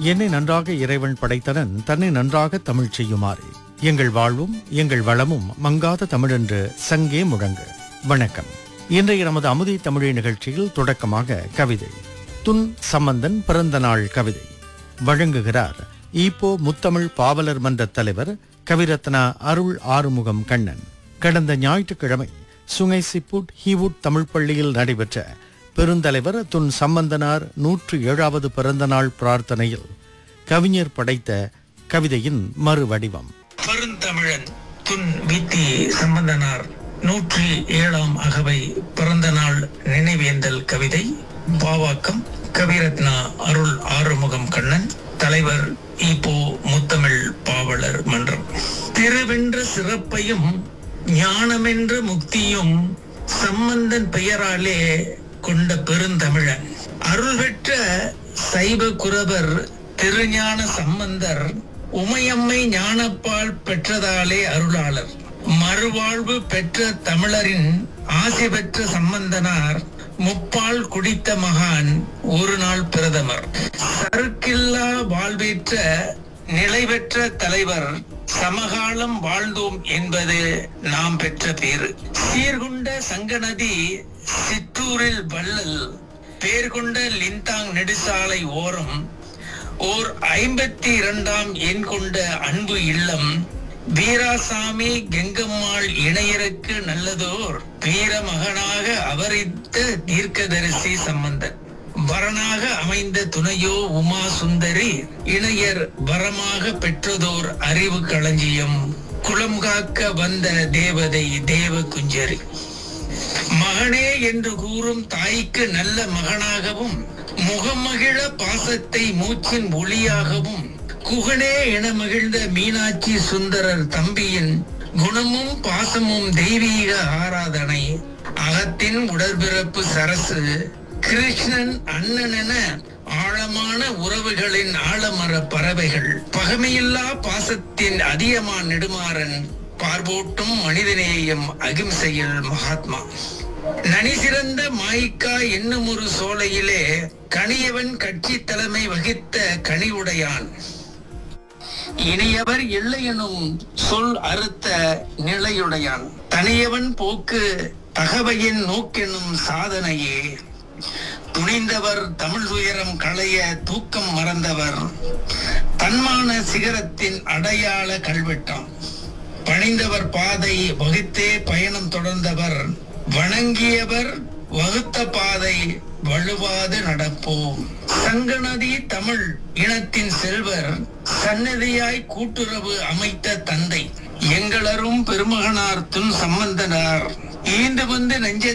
என்னை நன்றாக இறைவன் படைத்தனன் தன்னை நன்றாக தமிழ் செய்யுமாறு எங்கள் வாழ்வும் எங்கள் வளமும் மங்காத தமிழென்று சங்கே முழங்கு வணக்கம் இன்றைய நமது அமுதி தமிழை நிகழ்ச்சியில் தொடக்கமாக கவிதை துன் சம்பந்தன் பிறந்த நாள் கவிதை வழங்குகிறார் ஈப்போ முத்தமிழ் பாவலர் மன்ற தலைவர் கவிரத்னா அருள் ஆறுமுகம் கண்ணன் கடந்த ஞாயிற்றுக்கிழமை சுங்கை சிப்புட் ஹீவுட் தமிழ் பள்ளியில் நடைபெற்ற பெருந்தலைவர் துன் சம்பந்தனார் நூற்று ஏழாவது பிறந்த நாள் பிரார்த்தனையில் கவிஞர் படைத்த கவிதையின் மறுவடிவம் பெருந்தமிழன் துன் வித்தி சம்பந்தனார் நூற்றி ஏழாம் அகவை பிறந்த நாள் நினைவேந்தல் கவிதை பாவாக்கம் கவிரத்னா அருள் ஆறுமுகம் கண்ணன் தலைவர் ஈப்போ முத்தமிழ் பாவலர் மன்றம் திருவென்ற சிறப்பையும் ஞானமென்ற முக்தியும் சம்பந்தன் பெயராலே கொண்ட பெருந்தமிழன் அருள் பெற்ற சைவ குரவர் திருஞான சம்பந்தர் உமையம்மை ஞானப்பால் பெற்றதாலே அருளாளர் மறுவாழ்வு பெற்ற தமிழரின் ஆசி பெற்ற சம்பந்தனார் முப்பால் குடித்த மகான் ஒரு நாள் பிரதமர் சருக்கில்லா வாழ்வேற்ற நிலை பெற்ற தலைவர் சமகாலம் வாழ்ந்தோம் என்பது நாம் பெற்ற பேரு சீர்குண்ட சங்கநதி சிற்றூரில் வள்ளல் பேர் கொண்ட லிந்தாங் நெடுசாலை ஓரம் ஓர் ஐம்பத்தி இரண்டாம் எண் கொண்ட அன்பு இல்லம் வீராசாமி கெங்கம்மாள் இணையருக்கு நல்லதோர் வீர மகனாக அவரித்த தீர்க்கதரிசி சம்பந்தன் வரனாக அமைந்த துணையோ உமா சுந்தரி இணையர் வரமாக பெற்றதோர் அறிவு களஞ்சியம் குளம் காக்க வந்த தேவதை தேவ குஞ்சரி மகனே என்று கூறும் தாய்க்கு நல்ல மகனாகவும் முகமகிழ பாசத்தை மூச்சின் ஒளியாகவும் குகனே என மகிழ்ந்த மீனாட்சி சுந்தரர் தம்பியின் குணமும் பாசமும் தெய்வீக ஆராதனை அகத்தின் உடற்பிறப்பு சரசு கிருஷ்ணன் அண்ணன் என ஆழமான உறவுகளின் ஆழமர பறவைகள் பகமையில்லா பாசத்தின் அதியமா நெடுமாறன் பார்வோட்டும் மனிதநேயம் அகிம்சையில் மகாத்மா நனி சிறந்த மாய்க்கா என்னும் ஒரு சோலையிலே கனியவன் கட்சி தலைமை வகித்த கனிவுடையான் இனியவர் இல்லை எனும் சொல் அறுத்த நிலையுடையான் தனியவன் போக்கு தகவையின் நோக்கெனும் சாதனையே துணிந்தவர் தமிழ் துயரம் களைய தூக்கம் மறந்தவர் தன்மான சிகரத்தின் அடையாள கல்வெட்டாம் பணிந்தவர் பாதை வகுத்தே பயணம் தொடர்ந்தவர் வணங்கியவர் வகுத்த பாதை வலுவாது நடப்போம் சங்கநதி தமிழ் இனத்தின் செல்வர் சன்னதியாய் கூட்டுறவு அமைத்த தந்தை எங்களரும் பெருமகனார் துன் சம்பந்தனார் ஈண்டு வந்து நெஞ்ச